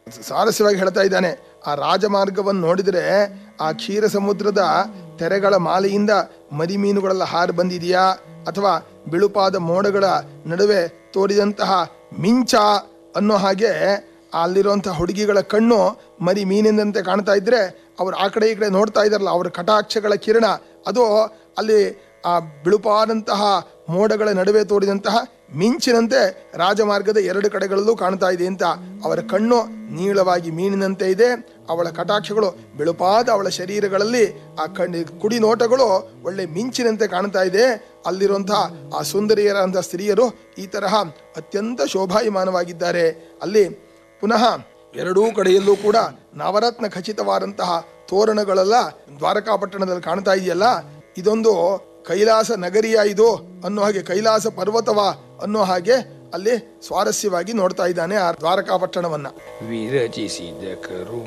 ಸಾರಸ್ಯವಾಗಿ ಹೇಳ್ತಾ ಇದ್ದಾನೆ ಆ ರಾಜಮಾರ್ಗವನ್ನು ನೋಡಿದರೆ ಆ ಕ್ಷೀರ ಸಮುದ್ರದ ತೆರೆಗಳ ಮಾಲೆಯಿಂದ ಮರಿ ಮೀನುಗಳೆಲ್ಲ ಹಾರಿ ಬಂದಿದೆಯಾ ಅಥವಾ ಬಿಳುಪಾದ ಮೋಡಗಳ ನಡುವೆ ತೋರಿದಂತಹ ಮಿಂಚ ಅನ್ನೋ ಹಾಗೆ ಅಲ್ಲಿರುವಂತಹ ಹುಡುಗಿಗಳ ಕಣ್ಣು ಮರಿ ಮೀನಿನಂತೆ ಕಾಣ್ತಾ ಇದ್ರೆ ಅವ್ರು ಆ ಕಡೆ ಈ ಕಡೆ ನೋಡ್ತಾ ಇದ್ದಾರಲ್ಲ ಅವ್ರ ಕಟಾಕ್ಷಗಳ ಕಿರಣ ಅದು ಅಲ್ಲಿ ಆ ಬಿಳುಪಾದಂತಹ ಮೋಡಗಳ ನಡುವೆ ತೋರಿದಂತಹ ಮಿಂಚಿನಂತೆ ರಾಜಮಾರ್ಗದ ಎರಡು ಕಡೆಗಳಲ್ಲೂ ಕಾಣ್ತಾ ಇದೆ ಅಂತ ಅವರ ಕಣ್ಣು ನೀಳವಾಗಿ ಮೀನಿನಂತೆ ಇದೆ ಅವಳ ಕಟಾಕ್ಷಗಳು ಬಿಳುಪಾದ ಅವಳ ಶರೀರಗಳಲ್ಲಿ ಆ ಕಣ್ಣಿ ಕುಡಿ ನೋಟಗಳು ಒಳ್ಳೆ ಮಿಂಚಿನಂತೆ ಕಾಣ್ತಾ ಇದೆ ಅಲ್ಲಿರುವಂತಹ ಆ ಸುಂದರಿಯರಂತಹ ಸ್ತ್ರೀಯರು ಈ ತರಹ ಅತ್ಯಂತ ಶೋಭಾಯಮಾನವಾಗಿದ್ದಾರೆ ಅಲ್ಲಿ ಪುನಃ ಎರಡೂ ಕಡೆಯಲ್ಲೂ ಕೂಡ ನವರತ್ನ ಖಚಿತವಾದಂತಹ ತೋರಣಗಳೆಲ್ಲ ದ್ವಾರಕಾಪಟ್ಟಣದಲ್ಲಿ ಕಾಣ್ತಾ ಇದೆಯಲ್ಲ ಇದೊಂದು ಕೈಲಾಸ ನಗರಿಯ ಇದು ಅನ್ನೋ ಹಾಗೆ ಕೈಲಾಸ ಪರ್ವತವ ಅನ್ನೋ ಹಾಗೆ ಅಲ್ಲಿ ಸ್ವಾರಸ್ಯವಾಗಿ ನೋಡ್ತಾ ಇದ್ದಾನೆ ಆ ದ್ವಾರಕಾಪಟ್ಟಣವನ್ನ ವಿರಚಿಸಿದ ಕರು